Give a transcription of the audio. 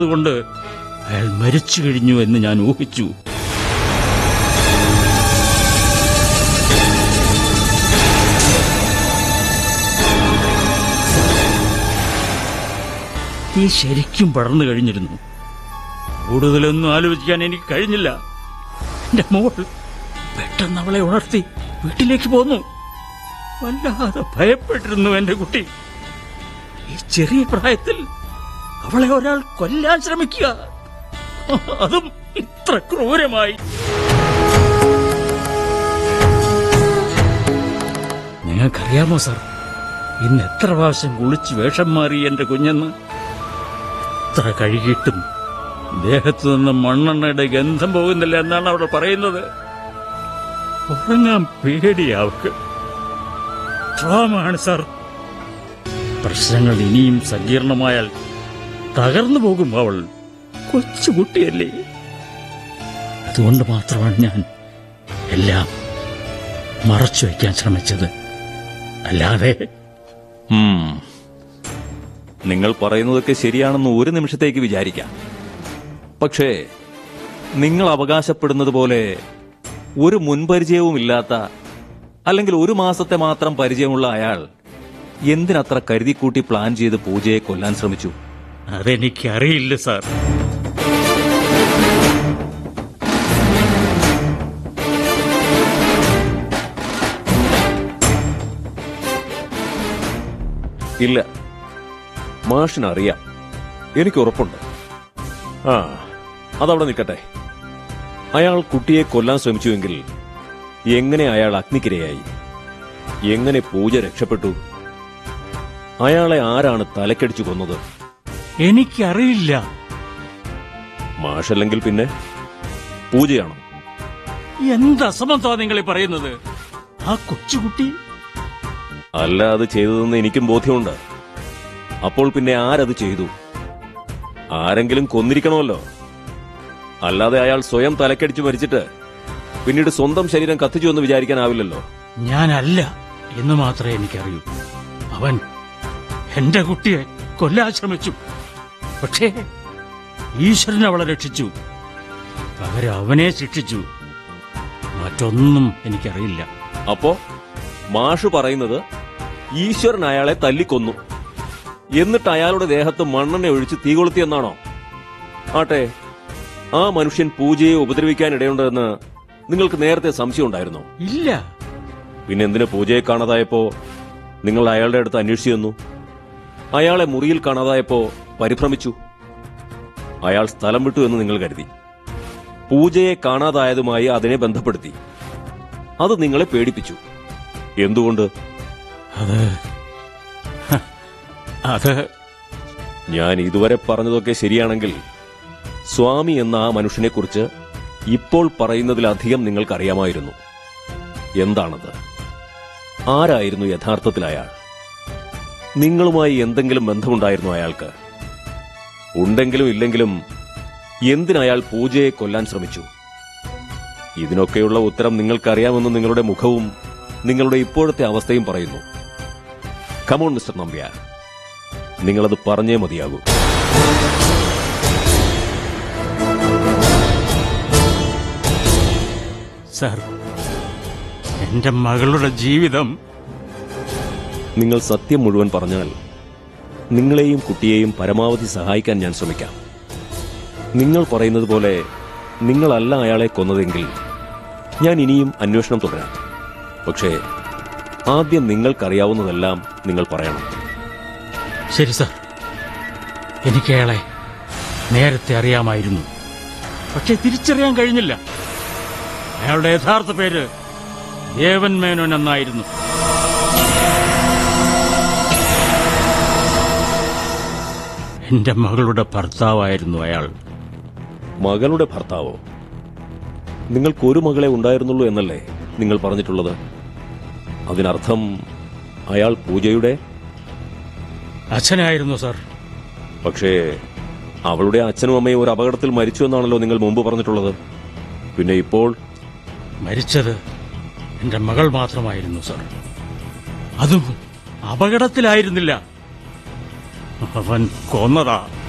അതുകൊണ്ട് അയാൾ മരിച്ചു കഴിഞ്ഞു എന്ന് ഞാൻ ഊഹിച്ചു തീ ശരിക്കും പടർന്നു കഴിഞ്ഞിരുന്നു കൂടുതലൊന്നും ആലോചിക്കാൻ എനിക്ക് കഴിഞ്ഞില്ല എന്റെ മോൾ പെട്ടെന്ന് അവളെ ഉണർത്തി വീട്ടിലേക്ക് പോന്നു വല്ലാതെ ഭയപ്പെട്ടിരുന്നു എന്റെ കുട്ടി ഈ ചെറിയ പ്രായത്തിൽ അവളെ ഒരാൾ കൊല്ലാൻ ശ്രമിക്കുക അതും ഇത്ര ക്രൂരമായി നിങ്ങൾക്കറിയാമോ സാർ ഇന്ന് എത്ര പ്രാവശ്യം കുളിച്ച് വേഷം മാറി എന്റെ കുഞ്ഞെന്ന് എത്ര കഴുകിയിട്ടും ദേഹത്തു നിന്ന് മണ്ണെണ്ണയുടെ ഗന്ധം പോകുന്നില്ല എന്നാണ് അവിടെ പറയുന്നത് ഉറങ്ങാൻ പേടിയാ അവർക്ക് ട്രോമാണ് സാർ പ്രശ്നങ്ങൾ ഇനിയും സങ്കീർണമായാൽ തകർന്നു പോകും അവൾ കൊച്ചുകുട്ടിയല്ലേ അതുകൊണ്ട് മാത്രമാണ് ഞാൻ എല്ലാം മറച്ചു വയ്ക്കാൻ ശ്രമിച്ചത് അല്ലാതെ ഉം. നിങ്ങൾ പറയുന്നതൊക്കെ ശരിയാണെന്ന് ഒരു നിമിഷത്തേക്ക് വിചാരിക്കാം പക്ഷേ നിങ്ങൾ അവകാശപ്പെടുന്നത് പോലെ ഒരു മുൻപരിചയവുമില്ലാത്ത അല്ലെങ്കിൽ ഒരു മാസത്തെ മാത്രം പരിചയമുള്ള അയാൾ എന്തിനത്ര കരുതിക്കൂട്ടി പ്ലാൻ ചെയ്ത് പൂജയെ കൊല്ലാൻ ശ്രമിച്ചു അതെനിക്കറിയില്ല സാർ ഇല്ല മാഷിനറിയാം എനിക്ക് ഉറപ്പുണ്ട് ആ അതവിടെ നിൽക്കട്ടെ അയാൾ കുട്ടിയെ കൊല്ലാൻ ശ്രമിച്ചുവെങ്കിൽ എങ്ങനെ അയാൾ അഗ്നിക്കിരയായി എങ്ങനെ പൂജ രക്ഷപ്പെട്ടു അയാളെ ആരാണ് തലക്കടിച്ചു കൊന്നത് എനിക്കറിയില്ല മാഷല്ലെങ്കിൽ പിന്നെ പൂജയാണോ എന്ത് അസംബന്ധമാ നിങ്ങൾ ഈ പറയുന്നത് ആ കൊച്ചുകുട്ടി അല്ല അത് ചെയ്തതെന്ന് എനിക്കും ബോധ്യമുണ്ട് അപ്പോൾ പിന്നെ ആരത് ചെയ്തു ആരെങ്കിലും കൊന്നിരിക്കണമല്ലോ അല്ലാതെ അയാൾ സ്വയം തലക്കടിച്ചു മരിച്ചിട്ട് പിന്നീട് സ്വന്തം ശരീരം കത്തിച്ചു എന്ന് വിചാരിക്കാനാവില്ലല്ലോ ഞാനല്ല എന്ന് മാത്രമേ എനിക്കറിയൂ അവൻ എന്റെ കുട്ടിയെ കൊല്ലാൻ ശ്രമിച്ചു പക്ഷേ ഈശ്വരൻ അവളെ രക്ഷിച്ചു പകരം അവനെ ശിക്ഷിച്ചു മറ്റൊന്നും എനിക്കറിയില്ല അപ്പോ മാഷ് പറയുന്നത് ഈശ്വരൻ അയാളെ തല്ലിക്കൊന്നു എന്നിട്ട് അയാളുടെ ദേഹത്ത് മണ്ണെണ്ണ ഒഴിച്ച് തീ കൊളുത്തിയെന്നാണോ ആട്ടെ ആ മനുഷ്യൻ പൂജയെ ഉപദ്രവിക്കാൻ ഇടയുണ്ടെന്ന് നിങ്ങൾക്ക് നേരത്തെ സംശയം ഉണ്ടായിരുന്നോ ഇല്ല പിന്നെ എന്തിനു പൂജയെ കാണാതായപ്പോ നിങ്ങൾ അയാളുടെ അടുത്ത് അന്വേഷിച്ചു ചെന്നു അയാളെ മുറിയിൽ കാണാതായപ്പോ പരിഭ്രമിച്ചു അയാൾ സ്ഥലം വിട്ടു എന്ന് നിങ്ങൾ കരുതി പൂജയെ കാണാതായതുമായി അതിനെ ബന്ധപ്പെടുത്തി അത് നിങ്ങളെ പേടിപ്പിച്ചു എന്തുകൊണ്ട് അത് ഹ, അത് ഞാൻ ഇതുവരെ പറഞ്ഞതൊക്കെ ശരിയാണെങ്കിൽ സ്വാമി എന്ന ആ മനുഷ്യനെക്കുറിച്ച് ഇപ്പോൾ പറയുന്നതിലധികം നിങ്ങൾക്കറിയാമായിരുന്നു എന്താണത് ആരായിരുന്നു യഥാർത്ഥത്തിൽ അയാൾ നിങ്ങളുമായി എന്തെങ്കിലും ബന്ധമുണ്ടായിരുന്നു അയാൾക്ക് ഉണ്ടെങ്കിലും ഇല്ലെങ്കിലും എന്തിനയാൾ പൂജയെ കൊല്ലാൻ ശ്രമിച്ചു ഇതിനൊക്കെയുള്ള ഉത്തരം നിങ്ങൾക്കറിയാമെന്ന് നിങ്ങളുടെ മുഖവും നിങ്ങളുടെ ഇപ്പോഴത്തെ അവസ്ഥയും പറയുന്നു കമോൺ മിസ്റ്റർ നമ്പ്യാർ നിങ്ങളത് പറഞ്ഞേ മതിയാകൂ സാർ എന്റെ മകളുടെ ജീവിതം നിങ്ങൾ സത്യം മുഴുവൻ പറഞ്ഞാൽ നിങ്ങളെയും കുട്ടിയെയും പരമാവധി സഹായിക്കാൻ ഞാൻ ശ്രമിക്കാം നിങ്ങൾ പറയുന്നത് പോലെ നിങ്ങളല്ല അയാളെ കൊന്നതെങ്കിൽ ഞാൻ ഇനിയും അന്വേഷണം തുടരാം പക്ഷേ ആദ്യം നിങ്ങൾക്കറിയാവുന്നതെല്ലാം നിങ്ങൾ പറയണം ശരി സാർ എനിക്ക് അയാളെ നേരത്തെ അറിയാമായിരുന്നു പക്ഷെ തിരിച്ചറിയാൻ കഴിഞ്ഞില്ല അയാളുടെ യഥാർത്ഥ പേര് ദേവൻ മേനോൻ എന്നായിരുന്നു എന്റെ മകളുടെ ഭർത്താവായിരുന്നു അയാൾ മകളുടെ ഭർത്താവോ നിങ്ങൾക്ക് ഒരു മകളെ ഉണ്ടായിരുന്നുള്ളൂ എന്നല്ലേ നിങ്ങൾ പറഞ്ഞിട്ടുള്ളത് അതിനർത്ഥം അയാൾ പൂജയുടെ അച്ഛനായിരുന്നു സാർ പക്ഷേ അവളുടെ അച്ഛനും അമ്മയും ഒരു അപകടത്തിൽ മരിച്ചു എന്നാണല്ലോ നിങ്ങൾ മുമ്പ് പറഞ്ഞിട്ടുള്ളത് പിന്നെ ഇപ്പോൾ മരിച്ചത് എന്റെ മകൾ മാത്രമായിരുന്നു സാർ അതും അപകടത്തിലായിരുന്നില്ല അവൻ കൊന്നതാ